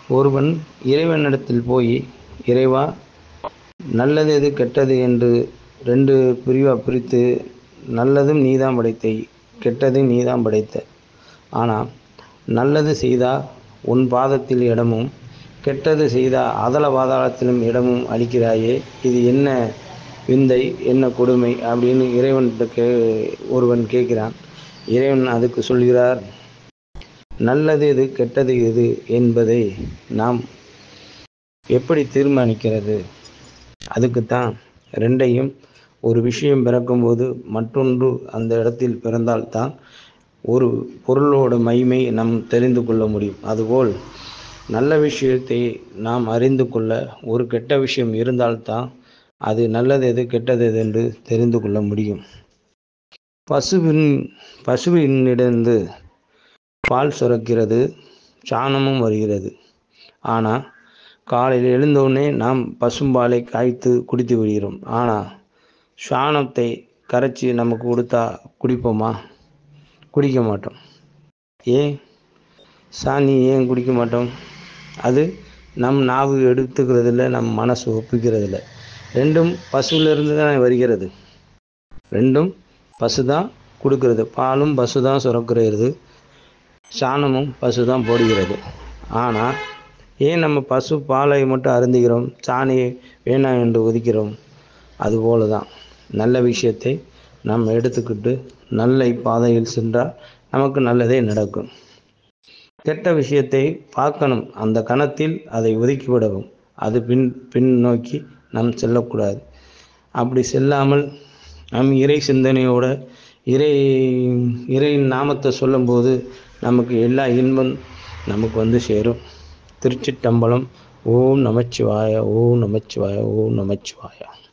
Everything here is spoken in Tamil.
ஒருவன் இறைவனிடத்தில் போய் இறைவா நல்லது எது கெட்டது என்று ரெண்டு பிரிவாக பிரித்து நல்லதும் நீதான் படைத்தை கெட்டதும் நீதான் படைத்த ஆனால் நல்லது செய்தால் உன் பாதத்தில் இடமும் கெட்டது செய்தால் அதல பாதாளத்திலும் இடமும் அளிக்கிறாயே இது என்ன விந்தை என்ன கொடுமை அப்படின்னு இறைவன்கிட்ட கே ஒருவன் கேட்கிறான் இறைவன் அதுக்கு சொல்கிறார் நல்லது எது கெட்டது எது என்பதை நாம் எப்படி தீர்மானிக்கிறது அதுக்குத்தான் ரெண்டையும் ஒரு விஷயம் பிறக்கும்போது மற்றொன்று அந்த இடத்தில் பிறந்தால்தான் ஒரு பொருளோட மகிமை நாம் தெரிந்து கொள்ள முடியும் அதுபோல் நல்ல விஷயத்தை நாம் அறிந்து கொள்ள ஒரு கெட்ட விஷயம் இருந்தால்தான் அது நல்லது எது கெட்டது எது என்று தெரிந்து கொள்ள முடியும் பசுவின் பசுவினிடந்து பால் சுரக்கிறது சாணமும் வருகிறது ஆனால் காலையில் எழுந்தவுடனே நாம் பசும்பாலை காய்த்து குடித்து விடுகிறோம் ஆனால் சாணத்தை கரைச்சி நமக்கு கொடுத்தா குடிப்போமா குடிக்க மாட்டோம் ஏன் சாணி ஏன் குடிக்க மாட்டோம் அது நம் நாவு எடுத்துக்கிறதில்ல நம் மனசு ஒப்புக்கிறதில்ல ரெண்டும் பசுவிலிருந்து தான் வருகிறது ரெண்டும் பசு தான் கொடுக்கறது பாலும் பசு தான் சுரக்கிறது சாணமும் பசு தான் போடுகிறது ஆனால் ஏன் நம்ம பசு பாலை மட்டும் அருந்துகிறோம் சாணியை வேணாம் என்று ஒதுக்கிறோம் அதுபோல தான் நல்ல விஷயத்தை நாம் எடுத்துக்கிட்டு நல்ல பாதையில் சென்றால் நமக்கு நல்லதே நடக்கும் கெட்ட விஷயத்தை பார்க்கணும் அந்த கணத்தில் அதை ஒதுக்கிவிடவும் அது பின் பின் நோக்கி நாம் செல்லக்கூடாது அப்படி செல்லாமல் நம் இறை சிந்தனையோட இறை இறையின் நாமத்தை சொல்லும்போது நமக்கு எல்லா இன்பம் நமக்கு வந்து சேரும் திருச்சிட்டம்பலம் ஓம் நமச்சிவாய ஓம் நமச்சிவாய ஓம் நமச்சிவாயா